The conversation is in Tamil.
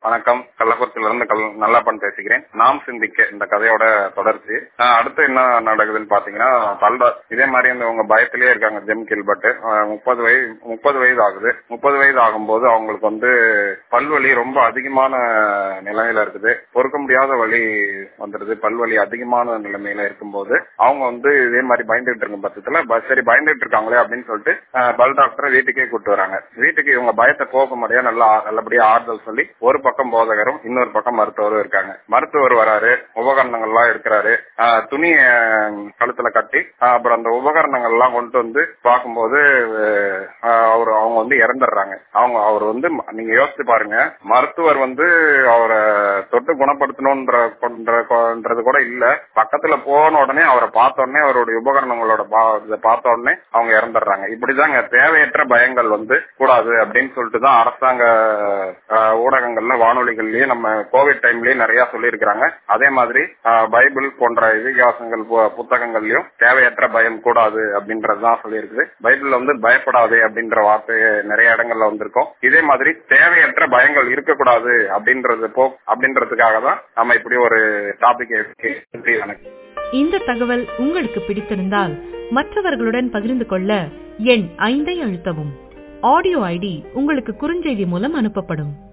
வணக்கம் கள்ளக்குறிச்சியில இருந்து கல் நல்லாப்பன் பேசுகிறேன் நாம் சிந்திக்க இந்த கதையோட தொடர்ச்சி ஆஹ் அடுத்து என்ன நடக்குதுன்னு பாத்தீங்கன்னா பல்டா இதே மாதிரி இந்த உங்க பயத்திலேயே இருக்காங்க ஜெம் கில்பர்ட் முப்பது வயது முப்பது வயது ஆகுது முப்பது வயது ஆகும்போது அவங்களுக்கு வந்து பல்வலி ரொம்ப அதிகமான நிலையில இருக்குது பொறுக்க முடியாத வலி வந்துடுது பல்வலி அதிகமான நிலைமையில இருக்கும்போது அவங்க வந்து இதே மாதிரி பயந்துட்டு இருக்கும் பட்சத்துல ப- சரி பயந்துட்டு இருக்காங்களே அப்படின்னு சொல்லிட்டு ஆஹ் பல் டாக்டரை வீட்டுக்கே கூட்டு வராங்க வீட்டுக்கு இவங்க பயத்தை போக முடியாது நல்லா நல்லபடியா ஆறுதல் சொல்லி ஒரு பக்கம் போதகரும் இன்னொரு பக்கம் மருத்துவரும் இருக்காங்க மருத்துவர் வராரு உபகரணங்கள்லாம் இருக்கிறாரு ஆஹ் துணி ஆஹ் கழுத்துல கட்டி ஆஹ் அப்புறம் அந்த உபகரணங்கள் எல்லாம் கொண்டு வந்து பார்க்கும்போது ஆஹ் அவர் அவங்க வந்து இறந்துடுறாங்க அவங்க அவர் வந்து ம- நீங்க யோசிச்சு பாருங்க மருத்துவர் வந்து அவரை தொட்டு குணப்படுத்தணும்ன்ற கொன்ற- கொன்றது கூட இல்ல பக்கத்துல போன உடனே அவரை பார்த்த உடனே அவருடைய உபகரணங்களோட பா- இதை பார்த்த உடனே அவங்க இறந்துடுறாங்க இப்படிதாங்க தேவையற்ற பயங்கள் வந்து கூடாது அப்படின்னு சொல்லிட்டு தான் அரசாங்க ஆஹ், ஊடகங்கள்ல வானொலிகள்லயே நம்ம கோவிட் டைம்லயே நிறைய சொல்லியிருக்கிறாங்க அதே மாதிரி ஆஹ், பைபிள் போன்ற இதிகாசங்கள் பு- புத்தகங்கள்லயும் தேவையற்ற பயம் கூடாது அப்படின்றதுதான் சொல்லியிருக்குது பைபிள்ல வந்து பயப்படாதே அப்படின்ற வார்த்தை நிறைய இடங்கள்ல வந்திருக்கும் இதே மாதிரி தேவையற்ற பயங்கள் இருக்கக்கூடாது அப்படின்றது போ அப்படின்றதுக்காக தான் நம்ம இப்படி ஒரு டாபிக் எனக்கு இந்த தகவல் உங்களுக்கு பிடித்திருந்தால் மற்றவர்களுடன் பகிர்ந்து கொள்ள எண் ஐந்தை அழுத்தவும் ஆடியோ ஐடி உங்களுக்கு குறுஞ்செய்தி மூலம் அனுப்பப்படும்